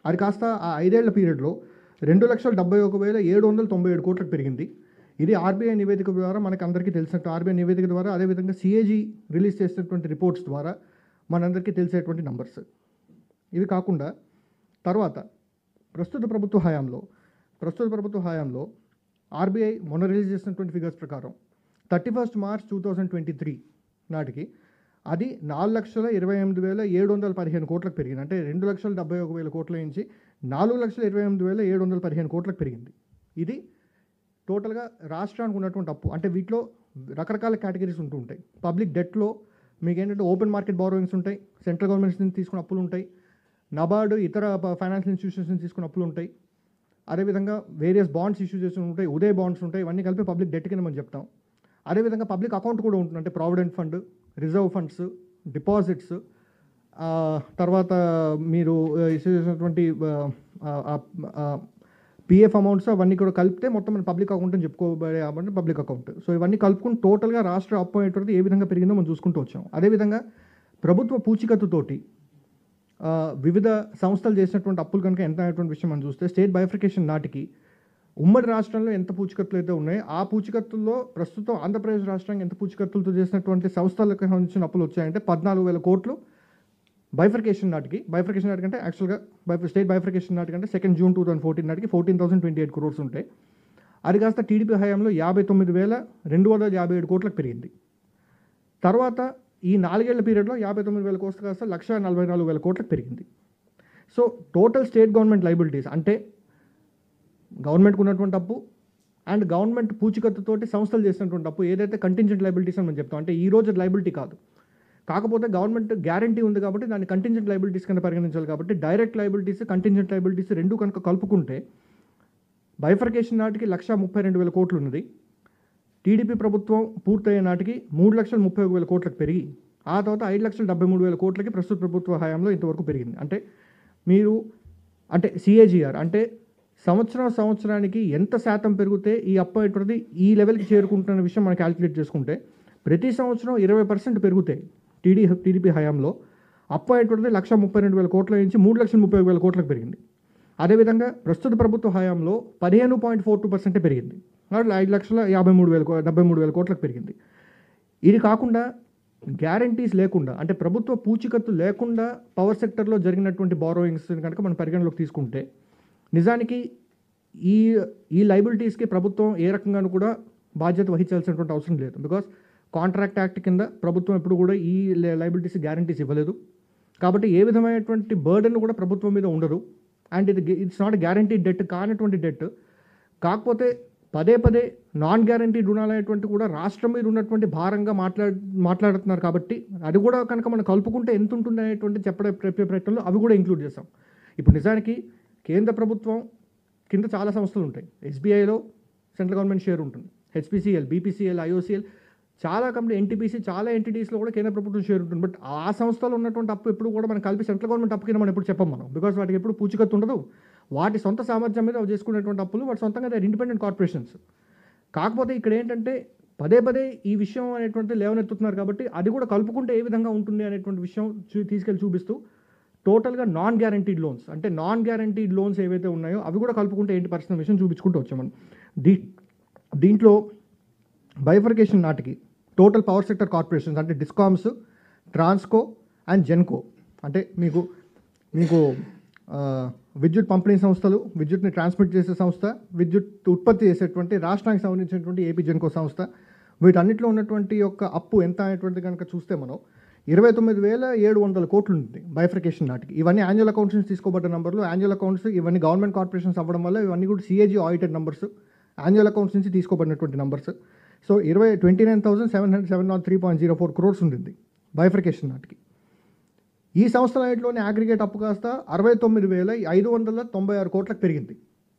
అది కాస్త ఆ ఐదేళ్ల పీరియడ్లో రెండు లక్షల డెబ్బై ఒక వేల ఏడు వందల తొంభై ఏడు కోట్లకు పెరిగింది ఇది ఆర్బీఐ నివేదిక ద్వారా మనకు అందరికీ తెలిసినట్టు ఆర్బీఐ నివేదిక ద్వారా అదేవిధంగా సిఏజీ రిలీజ్ చేసినటువంటి రిపోర్ట్స్ ద్వారా మనందరికీ తెలిసేటువంటి నంబర్స్ ఇవి కాకుండా తర్వాత ప్రస్తుత ప్రభుత్వ హయాంలో ప్రస్తుత ప్రభుత్వ హయాంలో ఆర్బీఐ మొన్న రిలీజ్ చేసినటువంటి ఫిగర్స్ ప్రకారం thirty first March two thousand twenty three నాటికి అది నాలుగు లక్షల ఇరవై ఎనిమిది వేల ఏడు వందల పదిహేను కోట్లకు పెరిగింది అంటే రెండు లక్షల డెబ్బై ఒక వేల కోట్ల నుంచి నాలుగు లక్షల ఇరవై ఎనిమిది వేల ఏడు వందల పదిహేను కోట్లకు పెరిగింది ఇది టోటల్గా రాష్ట్రానికి ఉన్నటువంటి అప్పు అంటే వీటిలో రకరకాల కేటగిరీస్ ఉంటూ ఉంటాయి పబ్లిక్ డెట్లో మీకు ఏంటంటే ఓపెన్ మార్కెట్ బారోయింగ్స్ ఉంటాయి సెంట్రల్ గవర్నమెంట్స్ నుంచి తీసుకున్న అప్పులు ఉంటాయి నబార్డు ఇతర ఫైనాన్షియల్ ఇన్స్టిట్యూషన్స్ నుంచి తీసుకున్న అప్పులు ఉంటాయి అదేవిధంగా వేరియస్ బాండ్స్ ఇష్యూ చేసి ఉంటాయి ఉదయ్ బాండ్స్ ఉంటాయి ఇవన్నీ కలిపి పబ్లిక్ డెట్ కింద మనం చెప్తాం అదేవిధంగా పబ్లిక్ అకౌంట్ కూడా ఉంటుంది అంటే provident fund reserve funds deposits తర్వాత మీరు ఇష్యూ చేసినటువంటి పిఎఫ్ అమౌంట్స్ అవన్నీ కూడా కలిపితే మొత్తం మన పబ్లిక్ అకౌంట్ అని చెప్పుకోబడే కాబట్టి పబ్లిక్ అకౌంట్ సో ఇవన్నీ కలుపుకుని టోటల్గా రాష్ట్ర అప్పు అనేటువంటిది ఏ విధంగా పెరిగిందో మనం చూసుకుంటూ వచ్చాం అదేవిధంగా ప్రభుత్వ పూచికత్తుతోటి ఆ, వివిధ సంస్థలు చేసినటువంటి అప్పులు కనుక ఎంత అనేటువంటి విషయం మనం చూస్తే స్టేట్ బైఫ్రికేషన్ నాటికి ఉమ్మడి రాష్ట్రంలో ఎంత పూచికత్తులు అయితే ఉన్నాయో ఆ పూచికత్తుల్లో ప్రస్తుతం ఆంధ్రప్రదేశ్ రాష్ట్రానికి ఎంత పూచికత్తులతో చేసినటువంటి సంస్థలకు సంబంధించిన అప్పులు వచ్చాయంటే పద్నాలుగు వేల కోట్లు బైఫర్కేషన్ నాటికి బైఫర్కేషన్ నాటికి అంటే యాక్చువల్గా బై స్టేట్ బైఫర్కేషన్ నాటికి అంటే second June two thousand fourteen నాటికి fourteen thousand twenty eight crores ఉంటాయి అది కాస్త టీడీపీ హయాంలో యాభై తొమ్మిది వేల రెండు వందల యాభై ఏడు కోట్లకు పెరిగింది తర్వాత ఈ నాలుగేళ్ల పీరియడ్లో యాభై తొమ్మిది వేల కోట్లు కాస్త లక్ష నలభై నాలుగు వేల కోట్లకు పెరిగింది so total state government liabilities అంటే గవర్నమెంట్కి ఉన్నటువంటి అప్పు అండ్ గవర్నమెంట్ పూచికత్తుతోటి సంస్థలు చేసినటువంటి అప్పు ఏదైతే కంటింజెంట్ లైబిలిటీస్ అని మనం చెప్తాం అంటే ఈ రోజు లైబిలిటీ కాదు కాకపోతే గవర్నమెంట్ గ్యారంటీ ఉంది కాబట్టి దాన్ని కంటింజెంట్ లైబిలిటీస్ కింద పరిగణించాలి కాబట్టి డైరెక్ట్ లైబిలిటీస్ కంటింజెంట్ లైబిలిటీస్ రెండు కనుక కలుపుకుంటే బైఫర్కేషన్ నాటికి లక్ష ముప్పై రెండు వేల కోట్లు ఉన్నది టీడీపీ ప్రభుత్వం పూర్తయ్యే నాటికి మూడు లక్షల ముప్పై ఒక వేల కోట్లకు పెరిగి ఆ తర్వాత ఐదు లక్షల డెబ్బై మూడు వేల కోట్లకి ప్రస్తుత ప్రభుత్వ హయాంలో ఇంతవరకు పెరిగింది అంటే మీరు అంటే సిఏజిఆర్ అంటే సంవత్సరం సంవత్సరానికి ఎంత శాతం పెరిగితే ఈ అప్పు అనేటువంటిది ఈ లెవెల్కి చేరుకుంటున్న విషయం మనం క్యాలిక్యులేట్ చేసుకుంటే ప్రతి సంవత్సరం ఇరవై పర్సెంట్ పెరుగుతాయి టీడీ టీడీపీ హయాంలో అప్పు అనేటువంటిది లక్ష ముప్పై రెండు వేల కోట్ల నుంచి మూడు లక్షల ముప్పై వేల కోట్లకు పెరిగింది అదేవిధంగా ప్రస్తుత ప్రభుత్వ హయాంలో పదిహేను పాయింట్ ఫోర్ టూ పర్సెంటే పెరిగింది అట్లా ఐదు లక్షల యాభై మూడు వేల కో- డెబ్బై మూడు వేల కోట్లకు పెరిగింది ఇది కాకుండా గ్యారంటీస్ లేకుండా అంటే ప్రభుత్వ పూచికత్తు లేకుండా పవర్ సెక్టర్లో జరిగినటువంటి బారోయింగ్స్ కనుక మనం పరిగణలోకి తీసుకుంటే నిజానికి ఈ ఈ లైబిలిటీస్కి ప్రభుత్వం ఏ రకంగానూ కూడా బాధ్యత వహించాల్సినటువంటి అవసరం లేదు బికాస్ కాంట్రాక్ట్ యాక్ట్ కింద ప్రభుత్వం ఎప్పుడు కూడా ఈ లైబిలిటీస్ గ్యారంటీస్ ఇవ్వలేదు కాబట్టి ఏ విధమైనటువంటి బర్డెన్ కూడా ప్రభుత్వం మీద ఉండదు అండ్ ఇది ఇట్స్ నాట్ గ్యారంటీ డెట్ కానటువంటి డెట్ కాకపోతే పదే పదే నాన్ గ్యారంటీ రుణాలు అనేటువంటి కూడా రాష్ట్రం మీద ఉన్నటువంటి భారంగా మాట్లాడు మాట్లాడుతున్నారు కాబట్టి అది కూడా కనుక మనం కలుపుకుంటే ఎంత ఉంటుంది అనేటువంటి చెప్పడే చెప్పే ప్రయత్నంలో అవి కూడా ఇంక్లూడ్ చేస్తాం ఇప్పుడు నిజానికి కేంద్ర ప్రభుత్వం కింద చాలా సంస్థలు ఉంటాయి ఎస్బీఐలో సెంట్రల్ గవర్నమెంట్ షేర్ ఉంటుంది హెచ్పిసిఎల్ బీపీసీఎల్ ఐఓసిఎల్ చాలా కంపెనీ ఎన్టీపీసీ చాలా ఎంటిటీస్లో కూడా కేంద్ర ప్రభుత్వం షేర్ ఉంటుంది బట్ ఆ సంస్థలో ఉన్నటువంటి అప్పు ఎప్పుడు కూడా మనం కలిపి సెంట్రల్ గవర్నమెంట్ అప్పు కింద మనం ఎప్పుడు చెప్పం మనం బికాస్ వాటికి ఎప్పుడు పూచికత్తు ఉండదు వాటి సొంత సామర్థ్యం మీద అవి చేసుకునేటువంటి అప్పులు వాటి సొంతంగా దే ఇండిపెండెంట్ కార్పొరేషన్స్ కాకపోతే ఇక్కడ ఏంటంటే పదే పదే ఈ విషయం అనేటువంటి లేవనెత్తుతున్నారు కాబట్టి అది కూడా కలుపుకుంటే ఏ విధంగా ఉంటుంది అనేటువంటి విషయం చూ- తీసుకెళ్ళి చూపిస్తూ టోటల్గా నాన్ గ్యారంటీడ్ లోన్స్ అంటే నాన్ గ్యారంటీడ్ లోన్స్ ఏవైతే ఉన్నాయో అవి కూడా కలుపుకుంటే ఏంటి పరిస్థితి విషయం చూపించుకుంటూ వచ్చాం మనం దీ దీంట్లో బైఫర్కేషన్ నాటికి టోటల్ పవర్ సెక్టర్ కార్పొరేషన్స్ అంటే డిస్కామ్స్ ట్రాన్స్కో అండ్ జెన్కో అంటే మీకు మీకు ఆ, విద్యుత్ పంపిణీ సంస్థలు విద్యుత్ని ట్రాన్స్మిట్ చేసే సంస్థ విద్యుత్ ఉత్పత్తి చేసేటువంటి రాష్ట్రానికి సంబంధించినటువంటి ఏపీ జెన్కో సంస్థ వీటన్నిటిలో ఉన్నటువంటి యొక్క అప్పు ఎంత అనేటువంటి కనుక చూస్తే మనం ఇరవై తొమ్మిది వేల ఏడు వందల కోట్లు ఉంటుంది బైఫ్రికేషన్ నాటికి ఇవన్నీ యాన్యువల్ అకౌంట్స్ నుంచి తీసుకోబడ్డ నంబర్లు యాన్యువల్ అకౌంట్స్ ఇవన్నీ గవర్నమెంట్ కార్పొరేషన్స్ అవ్వడం వల్ల ఇవన్నీ కూడా CAG audited numbers annual accounts నుంచి తీసుకోబడినటువంటి నంబర్స్ సో ఇరవై twenty nine thousand seven hundred seven naught three point zero four crores ఉంటుంది బైఫ్రికేషన్ నాటికి ఈ సంవత్సరాలలోని అగ్రిగేట్ అప్పు కాస్త అరవై తొమ్మిది వేల ఐదు వందల తొంభై ఆరు కోట్లకు పెరిగింది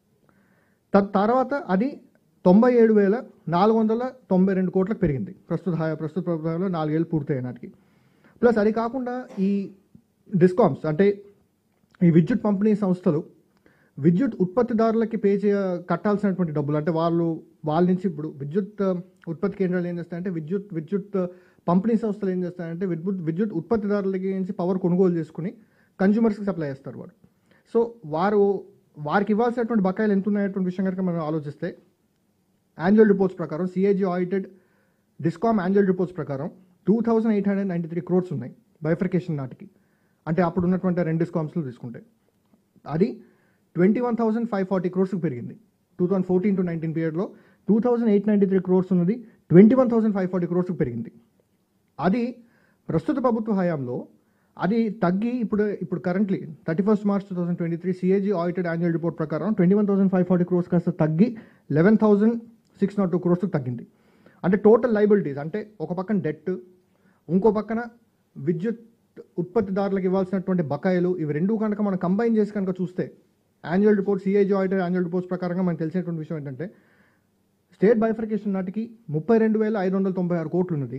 తద్ తర్వాత అది తొంభై ఏడు వేల నాలుగు వందల తొంభై రెండు కోట్లకు పెరిగింది ప్రస్తుత హా- ప్రస్తుత ప్రభుత్వంలో నాలుగేళ్ళు పూర్తయ్యే నాటికి ప్లస్ అది కాకుండా ఈ డిస్కామ్స్ అంటే ఈ విద్యుత్ పంపిణీ సంస్థలు విద్యుత్ ఉత్పత్తిదారులకి పే చేయ కట్టాల్సినటువంటి డబ్బులు అంటే వాళ్ళు వాళ్ళ నుంచి ఇప్పుడు విద్యుత్ ఆ, ఉత్పత్తి కేంద్రాలు ఏం చేస్తాయంటే విద్యుత్ విద్యుత్ ఆ, పంపిణీ సంస్థలు ఏం చేస్తాయంటే విద్యుత్ విద్యుత్ ఉత్పత్తిదారులకి నుంచి పవర్ కొనుగోలు చేసుకుని కన్జ్యూమర్స్కి సప్లై చేస్తారు వాడు సో వారు వారికి ఇవ్వాల్సినటువంటి బకాయిలు ఎంత ఉన్నాయటువంటి విషయం కనుక మనం ఆలోచిస్తే యాన్యువల్ రిపోర్ట్స్ ప్రకారం CAG audited discom annual reports ప్రకారం two thousand eight hundred ninety three crores ఉన్నాయి బైఫర్కేషన్ నాటికి అంటే అప్పుడు ఉన్నటువంటి రెండు డిస్కామ్స్లో తీసుకుంటే అది twenty one thousand five forty క్రోర్స్కి పెరిగింది two thousand fourteen to nineteen పీరియడ్లో two thousand eight ninety three crores ఉన్నది twenty one thousand five forty క్రోర్స్కి పెరిగింది అది ప్రస్తుత ప్రభుత్వ హయాంలో అది తగ్గి ఇప్పుడు ఇప్పుడు currently thirty first March two thousand twenty three CAG audited annual report ప్రకారం twenty one thousand five forty crores కాస్త తగ్గి eleven thousand six naught two క్రోర్స్కి తగ్గింది అంటే టోటల్ లైబిలిటీస్ అంటే ఒక పక్కన డెట్ ఇంకో పక్కన విద్యుత్ ఉత్పత్తిదారులకు ఇవ్వాల్సినటువంటి బకాయిలు ఇవి రెండు కనుక మనం కంబైన్ చేసి కనుక చూస్తే annual report CAG auditor annual reports ప్రకారంగా మనకు తెలిసినటువంటి విషయం ఏంటంటే స్టేట్ బైఫర్కేషన్ నాటికి ముప్పై రెండు వేల ఐదు వందల తొంభై ఆరు కోట్లు ఉన్నది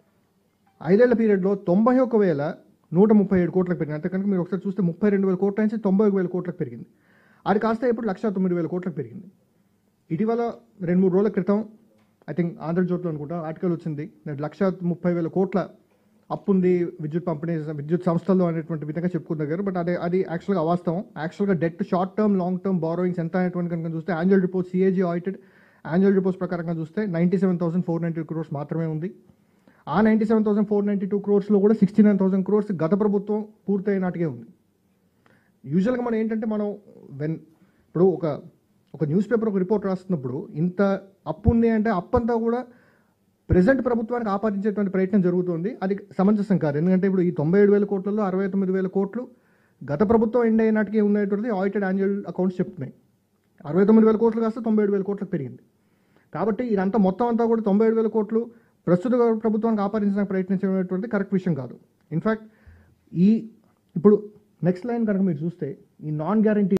ఐదేళ్ల పీరియడ్లో తొంభై ఒక వేల నూట ముప్పై ఏడు కోట్లకు పెరిగింది అంతే కనుక మీరు ఒకసారి చూస్తే ముప్పై రెండు వేల కోట్ల నుంచి తొంభై ఒక వేల కోట్లకు పెరిగింది అది కాస్త ఇప్పుడు లక్ష తొమ్మిది వేల కోట్లకు పెరిగింది ఇటీవల రెండు మూడు రోజుల క్రితం ఐ థింక్ ఆంధ్రజ్యోతిలో అనుకుంటా ఆర్టికల్ వచ్చింది that లక్ష ముప్పై వేల కోట్ల అప్పు ఉంది విద్యుత్ పంపిణీ విద్యుత్ సంస్థల్లో అనేటువంటి విధంగా చెప్పుకున్నారు బట్ అదే అది యాక్చువల్గా అవాస్తవం యాక్చువల్గా debt short term long term borrowings ఎంత అనేటువంటి కనుక చూస్తే annual report CAG audited annual reports ప్రకారంగా చూస్తే ninety seven thousand four ninety crores మాత్రమే ఉంది ఆ ninety seven thousand four ninety two క్రోర్స్లో కూడా సిక్స్టీ నైన్ థౌసండ్ క్రోర్స్ గత ప్రభుత్వం పూర్తయినట్టుగా ఉంది యూజువల్గా మనం ఏంటంటే మనం వెన్ ఇప్పుడు ఒక ఒక న్యూస్ పేపర్ ఒక రిపోర్ట్ రాస్తున్నప్పుడు ఇంత అప్పు ఉంది అంటే అప్పు అంతా కూడా ప్రజెంట్ ప్రభుత్వానికి ఆపాదించేటువంటి ప్రయత్నం జరుగుతుంది అది సమంజసం కాదు ఎందుకంటే ఇప్పుడు ఈ తొంభై ఏడు వేల కోట్లలో అరవై తొమ్మిది వేల కోట్లు గత ప్రభుత్వం ఎండ్ అయినట్టుగా ఉన్నటువంటిది ఆడిటెడ్ యాన్యువల్ అకౌంట్స్ చెప్తున్నాయి అరవై తొమ్మిది వేల కోట్లు కాస్త తొంభై ఏడు వేల కోట్లకు పెరిగింది కాబట్టి ఇదంతా మొత్తం అంతా కూడా తొంభై ఏడు వేల కోట్లు ప్రస్తుత ప్రభుత్వానికి ఆపాదించడానికి ప్రయత్నించినటువంటి కరెక్ట్ విషయం కాదు ఇన్ఫ్యాక్ట్ ఈ ఇప్పుడు నెక్స్ట్ లైన్ కనుక మీరు చూస్తే ఈ నాన్ గ్యారంటీ